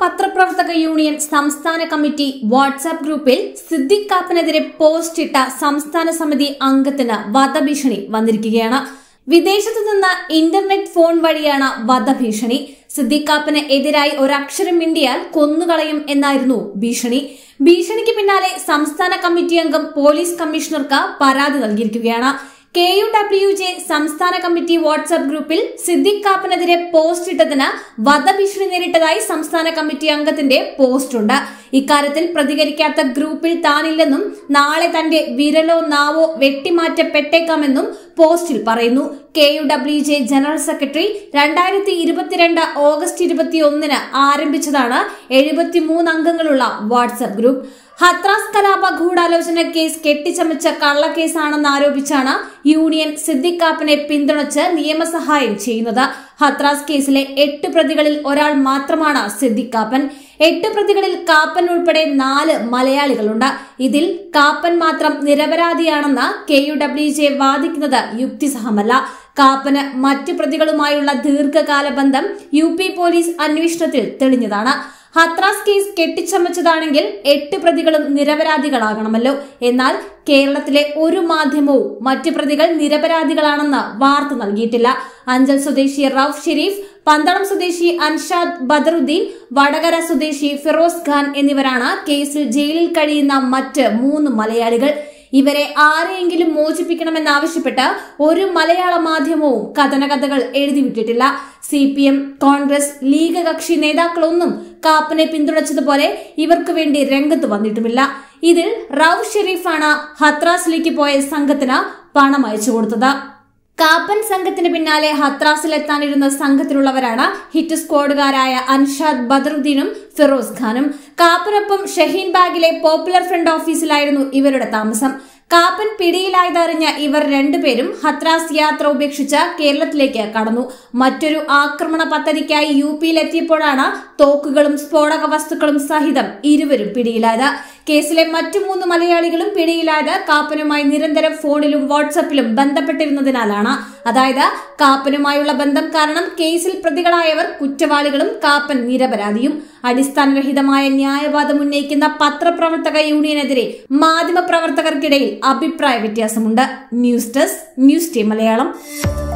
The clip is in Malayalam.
പത്രപ്രവർത്തക യൂണിയൻ സംസ്ഥാന കമ്മിറ്റി വാട്സാപ്പ് ഗ്രൂപ്പിൽ സിദ്ദിഖ് കാപ്പനെതിരെ പോസ്റ്റ് ഇട്ട സംസ്ഥാന സമിതി അംഗത്തിന് വധഭീഷണി വന്നിരിക്കുകയാണ് വിദേശത്തു നിന്ന് ഇന്റർനെറ്റ് ഫോൺ വഴിയാണ് വധഭീഷണി സിദ്ദിഖ് കാപ്പന് എതിരായി ഒരക്ഷരം മിണ്ടിയാൽ കൊന്നുകളയും എന്നായിരുന്നു ഭീഷണി ഭീഷണിക്ക് പിന്നാലെ സംസ്ഥാന കമ്മിറ്റി അംഗം പോലീസ് കമ്മീഷണർക്ക് പരാതി നൽകിയിരിക്കുകയാണ് കെ യു ഡബ്ല്യു ജെ സംസ്ഥാന കമ്മിറ്റി വാട്സ്ആപ്പ് ഗ്രൂപ്പിൽ സിദ്ദിഖ് കാപ്പനെതിരെ പോസ്റ്റ് ഇട്ടതിന് വധഭീഷണി നേരിട്ടതായി സംസ്ഥാന കമ്മിറ്റി അംഗത്തിന്റെ പോസ്റ്റ് ഉണ്ട് ഇക്കാര്യത്തിൽ പ്രതികരിക്കാത്ത ഗ്രൂപ്പിൽ താനില്ലെന്നും നാളെ തന്റെ വിരലോ നാവോ വെട്ടിമാറ്റപ്പെട്ടേക്കാമെന്നും പോസ്റ്റിൽ പറയുന്നു K U W J general secretary രണ്ടായിരത്തി ഇരുപത്തിരണ്ട് ഓഗസ്റ്റ് ഇരുപത്തിയൊന്നിന് ആരംഭിച്ചതാണ് എഴുപത്തിമൂന്ന് അംഗങ്ങളുള്ള വാട്സ്ആപ്പ് ഗ്രൂപ്പ് ഹത്രാസ് കലാപ ഗൂഢാലോചന കേസ് കെട്ടിച്ചമച്ച കള്ളക്കേസാണെന്ന് ആരോപിച്ചാണ് യൂണിയൻ സിദ്ദിഖ് കാപ്പനെ പിന്തുണച്ച് നിയമസഹായം ചെയ്യുന്നത് ഹത്രാസ് കേസിലെ എട്ട് പ്രതികളിൽ ഒരാൾ മാത്രമാണ് സിദ്ദിഖ് കാപ്പൻ എട്ട് പ്രതികളിൽ കാപ്പൻ ഉൾപ്പെടെ നാല് മലയാളികളുണ്ട് ഇതിൽ കാപ്പൻ മാത്രം നിരപരാധിയാണെന്ന് കെ യു ഡബ്ല്യു ജെ വാദിക്കുന്നത് യുക്തിസഹമല്ല കാപ്പന് മറ്റു പ്രതികളുമായുള്ള ദീർഘകാല ബന്ധം യു പി പോലീസ് അന്വേഷണത്തിൽ തെളിഞ്ഞതാണ് ഹത്രാസ് കേസ് കെട്ടിച്ചമച്ചതാണെങ്കിൽ എട്ട് പ്രതികളും നിരപരാധികളാകണമല്ലോ എന്നാൽ കേരളത്തിലെ ഒരു മാധ്യമവും മറ്റു പ്രതികൾ നിരപരാധികളാണെന്ന് വാർത്ത നൽകിയിട്ടില്ല അഞ്ചൽ സ്വദേശി റൌഫ് ഷെരീഫ് പന്തളം സ്വദേശി അൻഷാദ് ബദറുദ്ദീൻ വടകര സ്വദേശി ഫിറോസ് ഖാൻ എന്നിവരാണ് കേസിൽ ജയിലിൽ കഴിയുന്ന മറ്റ് മൂന്ന് മലയാളികൾ ഇവരെ ആരെയെങ്കിലും മോചിപ്പിക്കണമെന്നാവശ്യപ്പെട്ട് ഒരു മലയാള മാധ്യമവും കഥനകഥകൾ എഴുതിവിട്ടിട്ടില്ല C P M Congress League കക്ഷി നേതാക്കളൊന്നും കാപ്പനെ പിന്തുണച്ചതുപോലെ ഇവർക്ക് വേണ്ടി രംഗത്ത് വന്നിട്ടുമില്ല ഇതിൽ റൌഫ് ഷെരീഫാണ് ഹത്രാസിലേക്ക് പോയ സംഘത്തിന് പണം അയച്ചു കൊടുത്തത് കാപ്പൻ സംഘത്തിന് പിന്നാലെ ഹത്രാസിലെത്താനിരുന്ന സംഘത്തിലുള്ളവരാണ് ഹിറ്റ് സ്ക്വാഡുകാരായ അൻഷാദ് ബദറുദ്ദീനും ഫിറോസ് ഖാനും കാപ്പനൊപ്പം ഷഹീൻ ബാഗിലെ പോപ്പുലർ ഫ്രണ്ട് ഓഫീസിലായിരുന്നു ഇവരുടെ താമസം കാപ്പൻ പിടിയിലായതറിഞ്ഞ ഇവർ രണ്ടുപേരും ഹത്രാസ് യാത്ര ഉപേക്ഷിച്ച് കേരളത്തിലേക്ക് കടന്നു മറ്റൊരു ആക്രമണ പദ്ധതിക്കായി യു പിയിലെത്തിയപ്പോഴാണ് തോക്കുകളും സ്ഫോടക വസ്തുക്കളും സഹിതം ഇരുവരും പിടിയിലായത് കേസിലെ മറ്റു മൂന്ന് മലയാളികളും പിടിയിലായത് കാപ്പനുമായി നിരന്തരം ഫോണിലും വാട്സപ്പിലും ബന്ധപ്പെട്ടിരുന്നതിനാലാണ് അതായത് കാപ്പനുമായുള്ള ബന്ധം കാരണം കേസിൽ പ്രതികളായവർ കുറ്റവാളികളും കാപ്പൻ നിരപരാധിയും അടിസ്ഥാനരഹിതമായ ന്യായവാദം ഉന്നയിക്കുന്ന പത്രപ്രവർത്തക യൂണിയനെതിരെ മാധ്യമപ്രവർത്തകർക്കിടയിൽ അഭിപ്രായ വ്യത്യാസമുണ്ട് news desk news team Malayalam